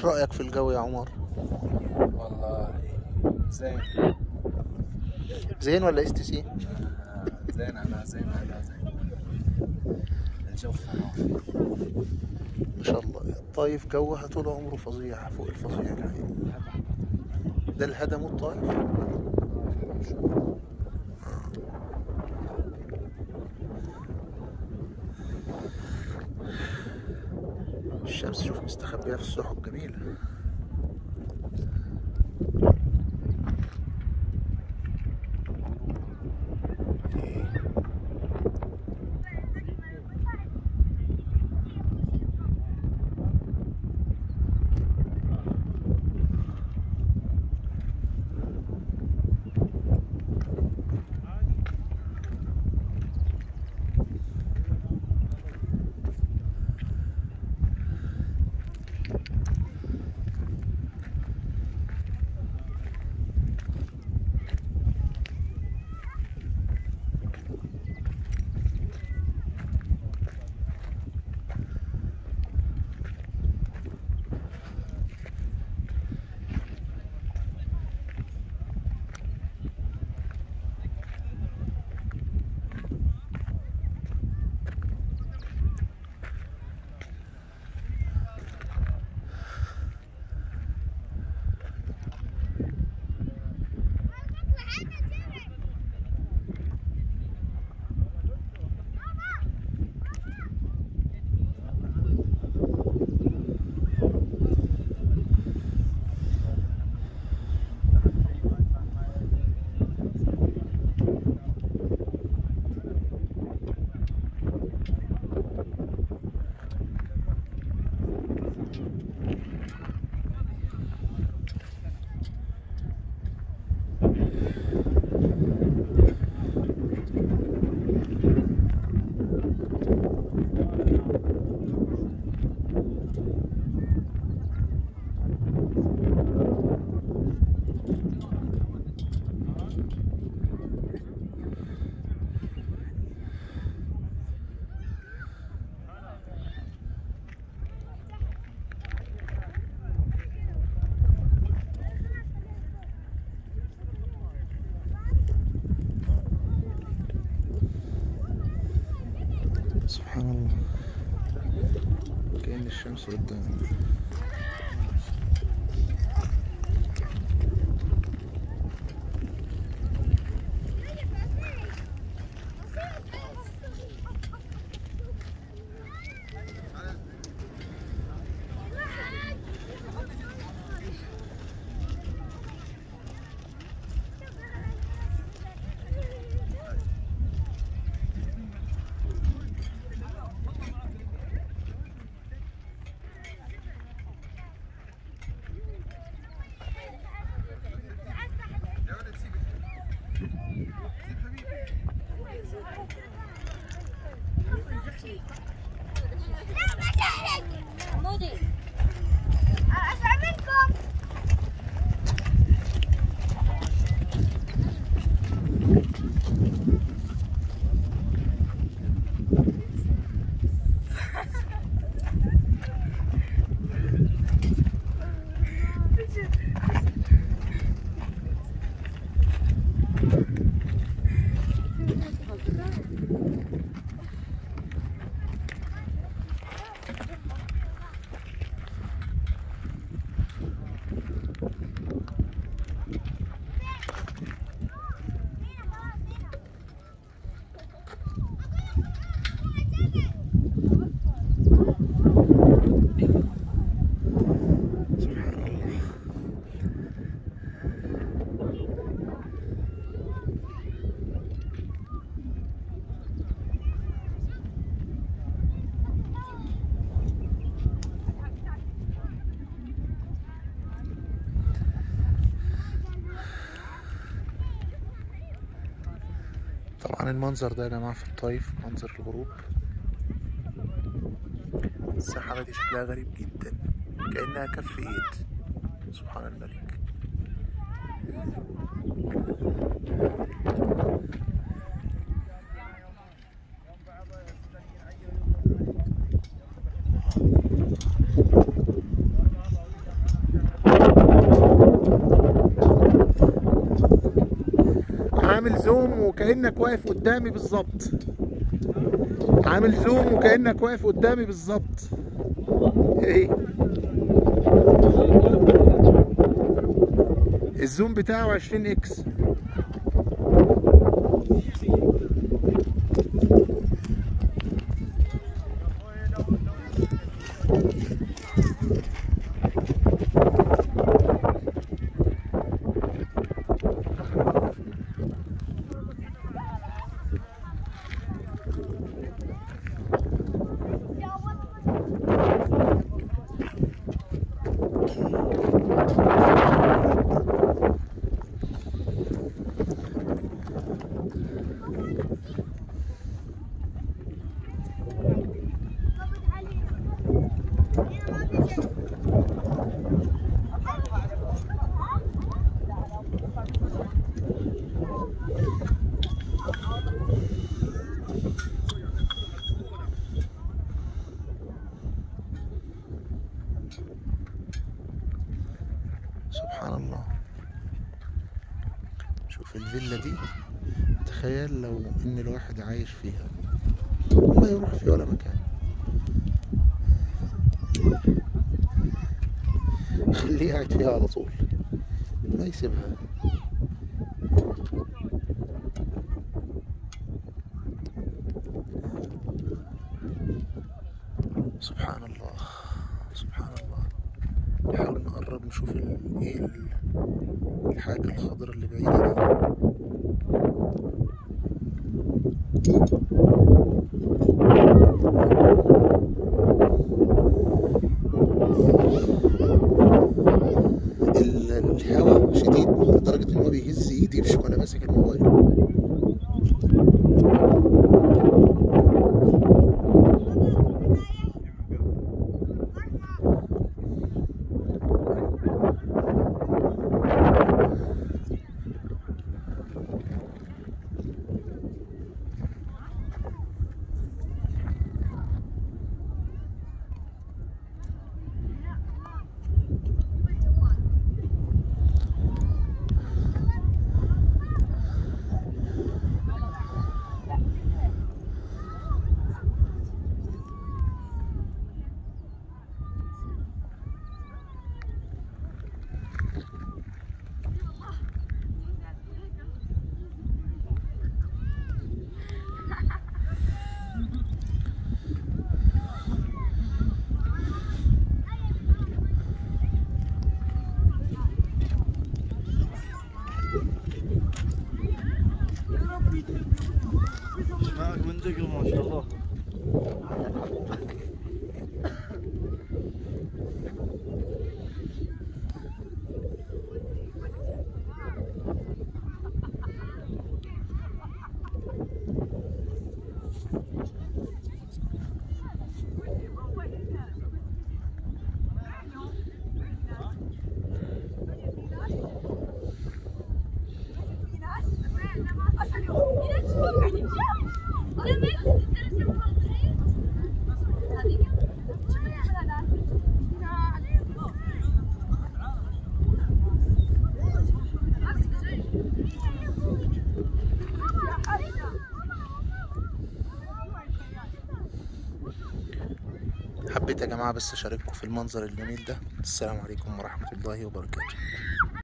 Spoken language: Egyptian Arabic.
رأيك في الجو يا عمر والله زين زين ولا اس تي سي آه، زين على زين على زين الجو خرافي ما شاء الله الطايف جوها طول عمره فظيع فوق الفظيع الحقيقة ده الهدم الطايف الشمس شوف مستخبية في السحب جميلة سبحان الله كأن الشمس قدامي مودي اسمع منكم سبحان الله طبعا المنظر ده يا جماعة في الطايف منظر الغروب السحابة دي شكلها غريب جدا كأنها كف ايد سبحان الملك عامل زوم وكأنك واقف قدامي بالظبط عامل زوم وكأنك واقف قدامي بالظبط ايه الزوم بتاعه 20 اكس سبحان الله شوف الفيلا دي تخيل لو ان الواحد عايش فيها ما يروح في ولا مكان خليه قاعد فيها على طول ما يسيبها سبحان الله سبحان الله نحاول نقرب نشوف ال- ايه ال- الحاجة الخضراء اللي بعيدة دي ال- الهواء شديد لدرجة ان هو بيهز ايدي مش وانا ماسك الموبايل معك من دقل ما شاء الله حبيت يا جماعة بس أشارككم في المنظر الجميل ده السلام عليكم ورحمة الله وبركاته